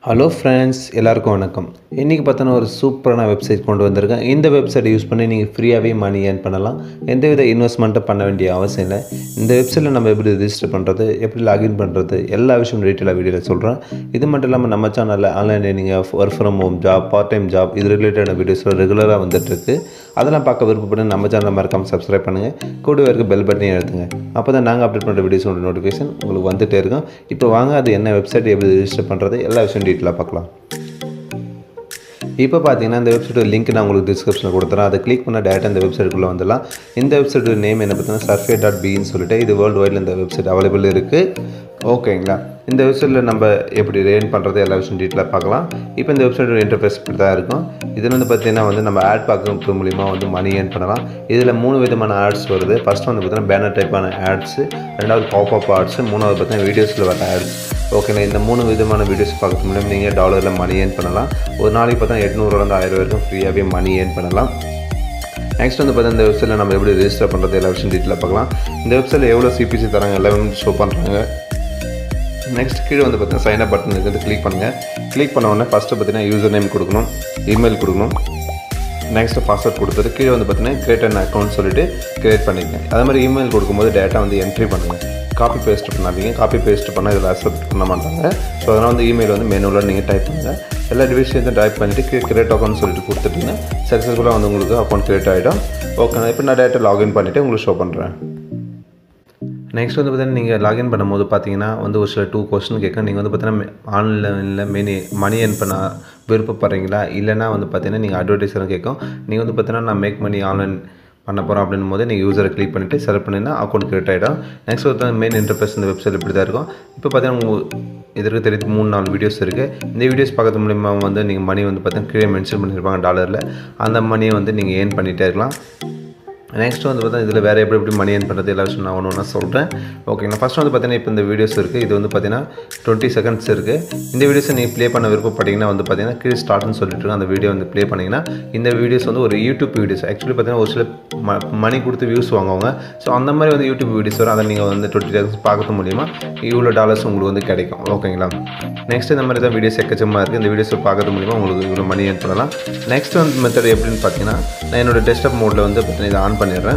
Hello friends எல்லாருக்கும் வணக்கம் இன்றைக்கி பார்த்தோன்னா ஒரு சூப்பரான வெப்சைட் கொண்டு வந்திருக்கேன் இந்த வெப்சைட்டை யூஸ் பண்ணி நீங்கள் ஃப்ரீயாகவே மணி ஏர்ன் பண்ணலாம் எந்தவித இன்வெஸ்ட்மெண்ட்டும் பண்ண வேண்டிய அவசியம் இல்லை இந்த வெப்சைட்டில் நம்ம எப்படி ரிஜிஸ்டர் பண்ணுறது எப்படி லாகின் பண்ணுறது எல்லா விஷயம் டீட்டெயிலாக வீடியோவில் சொல்கிறேன் இது மட்டும் இல்லாமல் நம்ம சேனலில் ஆன்லைனில் நீங்கள் work from home job part time job இது ரிலேட்டடான வீடியோஸில் ரெகுலராக வந்துட்டுருக்கு அதெல்லாம் பார்க்க விருப்பப்பட்டு நம்ம சேனலை மறக்காமல் சப்ஸ்கிரைப் பண்ணுங்கள் கூடவே இருக்க பெல் பட்டனையும் எடுத்துங்க அப்போ தான் நாங்கள் அப்டேட் பண்ணுற வீடியோஸோட நோட்டிஃபிகேஷன் உங்களுக்கு வந்துகிட்டே இருக்கும் இப்போ வாங்க அது என்ன வெப்சைட் எப்படி ரிஜிஸ்டர் பண்ணுறது எல்லா விஷயம் டீட்டெயிலாக பார்க்கலாம் இப்போ பார்த்தீங்கன்னா இந்த வெப்சைட்டோட லிங்க் நான் உங்களுக்கு டிஸ்கிரிப்ஷனில் கொடுத்துறேன் அதை கிளிக் பண்ண டேரெக்டாக இந்த வெப்சைட்டுக்குள்ளே வந்துடலாம் இந்த வெப்சைட்டோட நேம் என்ன பார்த்தீங்கன்னா சர்ஃபே டாட் பின்னு சொல்லிட்டு இது வேர்ல்டு வைடில் இந்த வெப்சைட் அவைலபிள் இருக்குது ஓகேங்களா இந்த வெப்சைட்டில் நம்ம எப்படி ரேன் பண்ணுறது எல்லா விஷயம் டீட்டெயிலாக பார்க்கலாம் இப்போ இந்த வெப்சைட்டோட இன்டர்ஃபேஸ் இப்படி தான் இருக்கும் இதில் வந்து பார்த்தீங்கன்னா வந்து நம்ம ஆட் பார்க்கறது மூலிமா வந்து மணி ஏர்ன் பண்ணலாம் இதில் மூணு விதமான ஆட்ஸ் வருது ஃபஸ்ட் வந்து பார்த்தீங்கன்னா பேனர் டைப்பான ஆட்ஸு ரெண்டாவது பாப்அப் ஆட்ஸு மூணாவது பார்த்தீங்கன்னா வீடியோஸில் வர ஆட்ஸ் ஓகேங்களா இந்த மூணு விதமான வீடியோஸ் பார்க்கறது மூலியம் நீங்கள் டாலரில் மணி ஏர்ன் பண்ணலாம் ஒரு நாளைக்கு பார்த்தா எட்நூறுலேருந்து ஆயிரம் வரைக்கும் ஃப்ரீயாகவே மணி ஏர்ன் பண்ணலாம் நெக்ஸ்ட் வந்து பார்த்தீங்கன்னா இந்த வெப்சைட்டில் நம்ம எப்படி ரெஜிஸ்டர் பண்ணுறது எல்லா விஷயம் டீட்டெயிலாக பார்க்கலாம் இந்த வெப்சைட்டில் எவ்வளோ சிபிசி தராங்க எல்லாமே ஷோ பண்ணுறாங்க நெக்ஸ்ட் கீழே வந்து பார்த்தீங்கன்னா சைன் அப் பட்டன் இருக்குது கிளிக் பண்ணுங்கள் கிளிக் பண்ண உடனே ஃபஸ்ட்டு பார்த்தீங்கன்னா யூசர் நேம் கொடுக்கணும் இமெயில் கொடுக்கணும் நெக்ஸ்ட் பாஸ்வேர்ட் கொடுத்துட்டு கீழே வந்து பார்த்தீங்கன்னா கிரியேட் அண்ட் அக்கௌண்ட் சொல்லிட்டு கிரியேட் பண்ணிக்கங்க அதே மாதிரி இமெயில் கொடுக்கும்போது டேட்டா வந்து என்ட்ரி பண்ணுங்கள் காப்பி பேஸ்ட் பண்ணாதீங்க காப்பி பேஸ்ட் பண்ணால் இதில் அக்செப்ட் பண்ண மாட்டாங்க ஸோ அதனால் வந்து இமெயில் வந்து மெனுவில் நீங்கள் டைப் பண்ணுங்கள் எல்லா டிவிஷன்ஸும் டைப் பண்ணிவிட்டு கிரியேட் அக்கௌண்ட் சொல்லிட்டு கொடுத்துட்டீங்கன்னா சக்ஸஸ்ஃபுல்லாக வந்து உங்களுக்கு அக்கௌண்ட் கிரியேட் ஆகிடும் ஓகே இப்போ நான் டேட்டா லாகின் பண்ணிவிட்டு உங்களுக்கு ஷோ பண்ணுறேன் நெக்ஸ்ட் வந்து பார்த்தீங்கன்னா நீங்கள் லாகின் பண்ணும்போது பார்த்தீங்கன்னா வந்து ஒரு சில டூ கொஸ்டின் கேட்க நீங்கள் வந்து பார்த்தீங்கன்னா ஆன்லைனில் மெனி மணி ஏர்ன் பண்ண விருப்பப்படுறீங்களா இல்லைனா வந்து பார்த்தீங்கன்னா நீங்கள் அட்வர்டைஸரும் கேட்கும் நீங்கள் வந்து பார்த்தீங்கன்னா நான் மேக் மணி ஆன்லைன் பண்ண போகிறோம் அப்படின்னும் போது நீங்கள் யூசரை கிளிக் பண்ணிவிட்டு செலக்ட் பண்ணிங்கன்னா அக்கௌண்ட் கிரியேட் ஆகிடும் நெக்ஸ்ட் வந்து மெயின் இன்டர்ஃபேஸ் இந்த வெப்சைட் இப்படி தான் இருக்கும் இப்போ பார்த்தீங்கன்னா உங்கள் இதற்கு தெரிஞ்சு மூணு நாலு வீடியோஸ் இருக்குது இந்த வீடியோஸ் பார்க்கறது மூலிமா வந்து நீங்கள் மணி வந்து பார்த்தீங்கன்னா கீழே மென்ஷன் பண்ணியிருப்பாங்க டாலரில் அந்த மணியை வந்து நீங்கள் ஏர்ன் பண்ணிகிட்டே இருக்கலாம் நெக்ஸ்ட் வந்து பார்த்தா இதில் வேறு எப்படி எப்படி மணி ஏர்ன் பண்ணுறது எல்லா விஷயம் நான் ஒன்று ஒன்றா சொல்கிறேன் ஓகேங்களா ஃபஸ்ட் வந்து பார்த்தீங்கன்னா இப்போ இந்த வீடியோஸ் இருக்குது இது வந்து பார்த்தீங்கன்னா டுவெண்ட்டி செகண்ட்ஸ் இருக்குது இந்த வீடியோஸை நீங்கள் ப்ளே பண்ண விருப்பப்பட்டீங்கன்னா வந்து பார்த்தீங்கன்னா கீழே ஸ்டார்ட்னு சொல்லிட்டு அந்த வீடியோ வந்து ப்ளே பண்ணிங்கன்னா இந்த வீடியோஸ் வந்து ஒரு யூடியூப் வீடியோஸ் ஆக்சுவலி பார்த்தீங்கன்னா ஒரு சில ம மணி கொடுத்து வியூஸ் வாங்குவாங்க ஸோ அந்த மாதிரி வந்து யூடியூப் வீடியோஸ் வரும் அதை நீங்கள் வந்து டுவெண்ட்டி செகண்ட்ஸ் பார்க்கறது மூலிமா இவ்வளோ டாலர்ஸ் உங்களுக்கு வந்து கிடைக்கும் ஓகேங்களா நெக்ஸ்ட் இந்த மாதிரி தான் வீடியோஸ் எக்கச்சமாக இருக்குது இந்த வீடியோஸை பார்க்கறது மூலிமா உங்களுக்கு இவ்வளோ மணி ஏர்ன் பண்ணலாம் நெக்ஸ்ட் வந்து மெத்தட் எப்படின்னு பார்த்தீங்கன்னா நான் என்னோடய டெஸ்க்டாப் மோடில் வந்து பார்த்தீங்கன்னா இதை ஆன் பண்ணிடுறேன்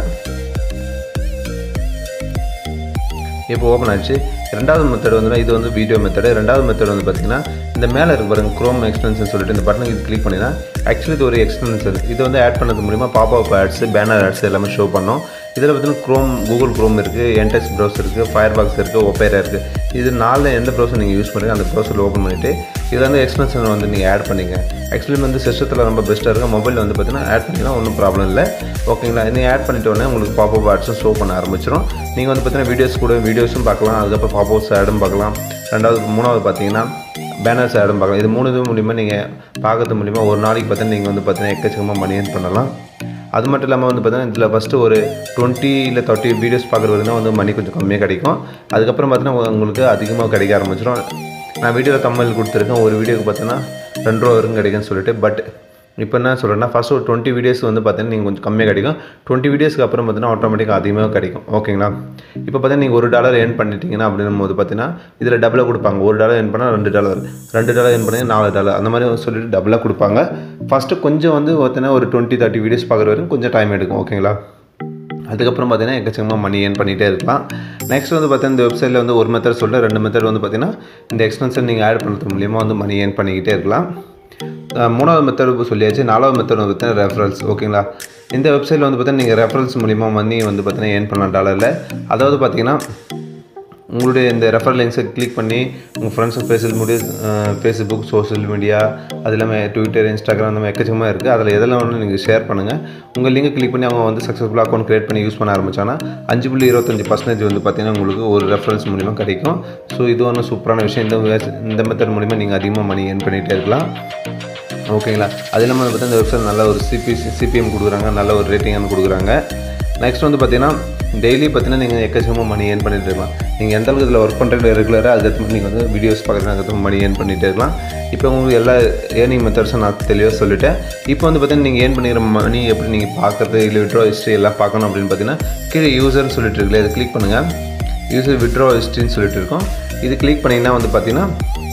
இப்போ ஓப்பன் ஆச்சு ரெண்டாவது மெத்தட் வந்து இது வந்து வீடியோ மெத்தடு ரெண்டாவது மெத்தட் வந்து பார்த்தீங்கன்னா இந்த மேலே இருக்கு பாருங்க க்ரோம் எக்ஸ்டென்ஷன் சொல்லிட்டு இந்த பட்டனை இது கிளிக் பண்ணினா ஆக்சுவலி இது ஒரு எக்ஸ்டென்ஷன் இது வந்து ஆட் பண்ணது மூலிமா pop up ads banner ads எல்லாமே ஷோ பண்ணோம் இதில் பார்த்தீங்கன்னா க்ரோம் கூகுள் க்ரோம் இருக்குது என்டெக்ஸ் ப்ரௌசர் இருக்குது ஃபயர் பாக்ஸ் இருக்குது ஒப்பேரா இருக்குது இது நாலில் எந்த ப்ரௌசர் நீங்கள் யூஸ் பண்ணுறீங்க அந்த ப்ரௌசரில் ஓப்பன் பண்ணிவிட்டு இதில் வந்து எக்ஸ்டென்ஷன் வந்து நீங்கள் ஆட் பண்ணிங்க ஆக்சுவலி வந்து சிஸ்டத்தில் ரொம்ப பெஸ்ட்டாக இருக்கும் மொபைலில் வந்து பார்த்தீங்கன்னா ஆட் பண்ணிங்கன்னா ஒன்றும் ப்ராப்ளம் இல்லை ஓகேங்களா நீங்கள் ஆட் பண்ணிட்டு உடனே உங்களுக்கு பாப்பப் ஆட்ஸும் ஷோ பண்ண ஆரம்பிச்சிடும் நீங்கள் வந்து பார்த்தீங்கன்னா வீடியோஸ் கூட வீடியோஸும் பார்க்கலாம் அதுக்கப்புறம் பாப்பப்ஸ் ஆடும் பார்க்கலாம் ரெண்டாவது மூணாவது பார்த்தீங்கன்னா பேனர்ஸ் ஆடும் பார்க்கலாம் இது மூணு இது மூலிமா நீங்கள் பார்க்கறது மூலிமா ஒரு நாளைக்கு பார்த்தீங்கன்னா நீங்கள் வந்து பார்த்தீங்கன்னா எக்கச்சக்கமாக மணி ஏர்ன் பண்ணலாம் அது மட்டும் இல்லாமல் வந்து பார்த்தீங்கன்னா இதில் ஃபஸ்ட்டு ஒரு டுவெண்ட்டி இல்லை தேர்ட்டி வீடியோஸ் பார்க்குறது வரைக்கும் வந்து மணி கொஞ்சம் கம்மியாக கிடைக்கும் அதுக்கப்புறம் பார்த்தீங்கன்னா உங்களுக்கு அதிகமாக கிடைக்க ஆரம்பிச்சிடும் நான் வீடியோவில் கம்மல் கொடுத்துருக்கேன் ஒரு வீடியோக்கு பார்த்தீங்கன்னா ரெண்டு ரூபா வரைக்கும் கிடைக்குன்னு சொல்லிட்டு பட் இப்போ என்ன சொல்கிறேன்னா ஃபஸ்ட் ஒரு டுவெண்ட்டி வீடியோஸ் வந்து பார்த்தீங்கன்னா நீங்கள் கொஞ்சம் கம்மியாக கிடைக்கும் டுவெண்ட்டி வீடியோஸ்க்கு அப்புறம் பார்த்தீங்கன்னா ஆட்டோமேட்டிக்காக அதிகமாக கிடைக்கும் ஓகேங்களா இப்போ பார்த்தீங்கன்னா நீங்கள் ஒரு டாலர் ஏர்ன் பண்ணிட்டீங்கன்னா அப்படின்னும் போது பார்த்தீங்கன்னா இதில் டபுளாக கொடுப்பாங்க ஒரு டாலர் ஏர்ன் பண்ணால் ரெண்டு டாலர் ரெண்டு டாலர் ஏர்ன் பண்ணி நாலு டாலர் அந்த மாதிரி சொல்லிட்டு டபுளாக கொடுப்பாங்க ஃபஸ்ட்டு கொஞ்சம் வந்து பார்த்தீங்கன்னா ஒரு டுவெண்ட்டி தேர்ட்டி வீடியோஸ் பார்க்குற வரைக்கும் கொஞ்சம் டைம் எடுக்கும் ஓகேங்களா அதுக்கப்புறம் பார்த்தீங்கன்னா எக்கச்சக்கமாக மணி ஏர்ன் பண்ணிகிட்டே இருக்கலாம் நெக்ஸ்ட் வந்து பார்த்தீங்கன்னா இந்த வெப்சைட்டில் வந்து ஒரு மெத்தட் சொல்லிட்டு ரெண்டு மெத்தட் வந்து பார்த்தீங்கன்னா இந்த எக்ஸ்பென்ஷன் நீங்கள் ஆட் பண்ணுறது மூலியமாக வந்து மணி ஏர்ன் பண்ணிக்கிட்டே இருக்கலாம் மூணாவது மெத்தட் சொல்லியாச்சு நாலாவது மெத்தட் வந்து பார்த்தீங்கன்னா ரெஃபரல்ஸ் ஓகேங்களா இந்த வெப்சைட்டில் வந்து பார்த்தீங்கன்னா நீங்கள் ரெஃபரல்ஸ் மூலிமா மணி வந்து பார்த்தீங்கன்னா ஏர்ன் பண்ணலாம் டாலரில் அதாவது பார்த்தீங்கன்னா உங்களுடைய இந்த ரெஃபர் லிங்க்ஸை கிளிக் பண்ணி உங்கள் ஃப்ரெண்ட்ஸும் ஃபேஸில் முடிய ஃபேஸ்புக் சோஷியல் மீடியா அது இல்லாமல் ட்விட்டர் இன்ஸ்டாகிராம் அந்த மாதிரி எக்கச்சக்கமாக இருக்குது அதில் எதெல்லாம் ஒன்று நீங்கள் ஷேர் பண்ணுங்கள் உங்கள் லிங்கை கிளிக் பண்ணி அவங்க வந்து சக்ஸஸ்ஃபுல்லாக அக்கௌண்ட் க்ரியேட் பண்ணி யூஸ் பண்ண ஆரம்பிச்சாங்கன்னா அஞ்சு புள்ளி இருபத்தஞ்சி பர்சன்டேஜ் வந்து பார்த்தீங்கன்னா உங்களுக்கு ஒரு ரெஃபரன்ஸ் மூலிமா கிடைக்கும் ஸோ இது ஒன்றும் சூப்பரான விஷயம் இந்த இந்த மெத்தட் மூலிமா நீங்கள் அதிகமாக மணி ஏர்ன் பண்ணிகிட்டே இருக்கலாம் ஓகேங்களா அது இல்லாமல் பார்த்தா இந்த வெப்சைட் நல்ல ஒரு சிபி சிபிஎம் கொடுக்குறாங்க நல்ல ஒரு ரேட்டிங் கொடுக்குறாங்க நெக்ஸ்ட் வந்து பார்த்தீங்கன்னா டெய்லி பார்த்தீங்கன்னா நீங்கள் எக்கச்சக்கமாக மணி ஏர்ன் பண்ணிட்டு இருக்கலாம் நீங்கள் எந்த அளவுக்கு இதில் ஒர்க் பண்ணுறது ரெகுலராக அதுக்கு நீங்கள் வந்து வீடியோஸ் பார்க்குறது அதுக்கு மணி ஏர்ன் பண்ணிகிட்டே இருக்கலாம் இப்போ உங்களுக்கு எல்லா ஏர்னிங் மெத்தட்ஸும் நான் தெளிவாக சொல்லிட்டேன் இப்போ வந்து பார்த்தீங்கன்னா நீங்கள் ஏர்ன் பண்ணிக்கிற மணி எப்படி நீங்கள் பார்க்குறது இல்லை விட்ரோ ஹிஸ்ட்ரி எல்லாம் பார்க்கணும் அப்படின்னு பார்த்தீங்கன்னா கீழே யூசர்னு சொல்லிட்டு இருக்குல்ல இதை கிளிக் பண்ணுங்கள் யூசர் விட்ரோ ஹிஸ்ட்ரின்னு சொல்லிட்டு இருக்கோம் இது கிளிக் பண்ணிங்கன்னா வந்து பார்த்தீங்கன்னா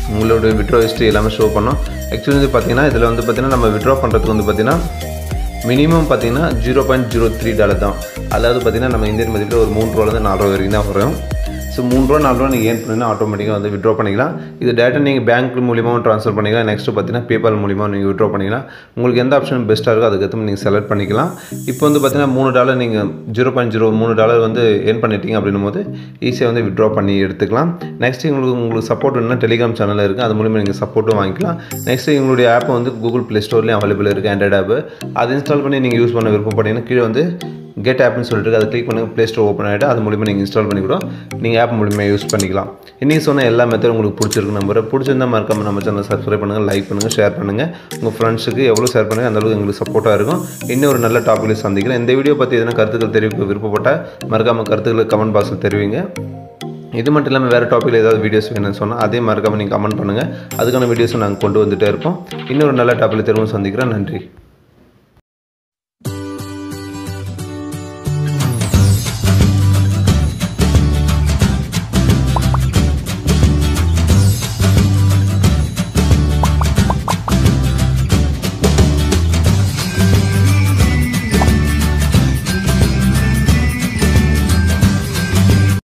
உங்களோட விட்ரோ ஹிஸ்ட்ரி எல்லாமே ஷோ பண்ணோம் ஆக்சுவலி வந்து பார்த்தீங்கன்னா இதில் வந்து பார்த்தீங்கன்னா நம்ம விட்ரா பண்ணுறதுக்கு வந்து பார்த்தீங்கன்னா மினிமம் பார்த்தீங்கன்னா zero point zero three dollar தான் அதாவது பார்த்தீங்கன்னா நம்ம இந்தியன் மதிப்பில் ஒரு மூணு ரூபாலேருந்து நாலு ரூபா வரைக்கும் தான் வரும் ஸோ மூணு ரூபா நாலு ரூபா நீங்கள் ஏன் பண்ணிங்கன்னா ஆட்டோமேட்டிக்காக வந்து விட்ரா பண்ணிக்கலாம் இது டேட்டா நீங்கள் பேங்க் மூலியமாகவும் ட்ரான்ஸ்ஃபர் பண்ணிக்கலாம் நெக்ஸ்ட்டு பார்த்தீங்கன்னா பேபால் மூலியமாக நீங்கள் விட்ரா பண்ணிக்கலாம் உங்களுக்கு எந்த ஆப்ஷன் பெஸ்ட்டாக இருக்கோ அதுக்கேற்ற நீங்கள் செலக்ட் பண்ணிக்கலாம் இப்போ வந்து பார்த்தீங்கன்னா மூணு டாலர் நீங்கள் ஜீரோ பாயிண்ட் ஜீரோ மூணு டாலர் வந்து ஏர்ன் பண்ணிட்டீங்க அப்படின்னும் போது ஈஸியாக வந்து விட்ரா பண்ணி எடுத்துக்கலாம் நெக்ஸ்ட் உங்களுக்கு உங்களுக்கு சப்போர்ட் வேணும்னா டெலிகிராம் சேனல் இருக்குது அது மூலியமாக நீங்கள் சப்போர்ட்டும் வாங்கிக்கலாம் நெக்ஸ்ட் எங்களுடைய ஆப் வந்து கூகுள் ப்ளே ஸ்டோர்லேயும் அவைலபிள் இருக்குது ஆண்ட்ராய்ட் ஆப் அதை இன்ஸ்டால் பண்ணி நீங்கள் யூஸ் பண்ண விருப்பப்பட்டீங்கன்னா கீழே வந்து கெட் ஆப்னு சொல்லிட்டு இருக்கு. அதை கிளிக் பண்ணுங்கள் ப்ளே ஸ்டோர் ஓப்பன் ஆகிட்டு அது மூலிமா நீங்கள் இன்ஸ்டால் பண்ணி கூட நீங்கள் ஆப் மூலிமா யூஸ் பண்ணிக்கலாம் இன்றைக்கி சொன்ன எல்லா மெத்தடும் உங்களுக்கு பிடிச்சிருக்கு நம்புறேன் பிடிச்சிருந்தா மறக்காம நம்ம சேனல் சப்ஸ்கிரைப் பண்ணுங்கள் லைக் பண்ணுங்கள் ஷேர் பண்ணுங்கள் உங்கள் ஃப்ரெண்ட்ஸுக்கு எவ்வளோ ஷேர் பண்ணுங்கள் அந்த அளவுக்கு எங்களுக்கு சப்போர்ட்டாக இருக்கும் இன்னும் ஒரு நல்ல டாப்பிக்கில் சந்திக்கிறேன் இந்த வீடியோ பற்றி எதனா கருத்துக்கள் தெரிவிக்க விருப்பப்பட்டால் மறக்காமல் கருத்துக்களை கமெண்ட் பாக்ஸில் தெரிவிங்க இது மட்டும் இல்லாமல் வேறு டாப்பிக்கில் ஏதாவது வீடியோஸ் வேணும்னு சொன்னால் அதே மறக்காமல் நீங்கள் கமெண்ட் பண்ணுங்கள் அதுக்கான வீடியோஸும் நாங்கள் கொண்டு வந்துகிட்டே இருப்போம் இன்னொரு நல்ல டாப்பிக்கில் திரும்ப சந்திக்கிறேன் நன்றி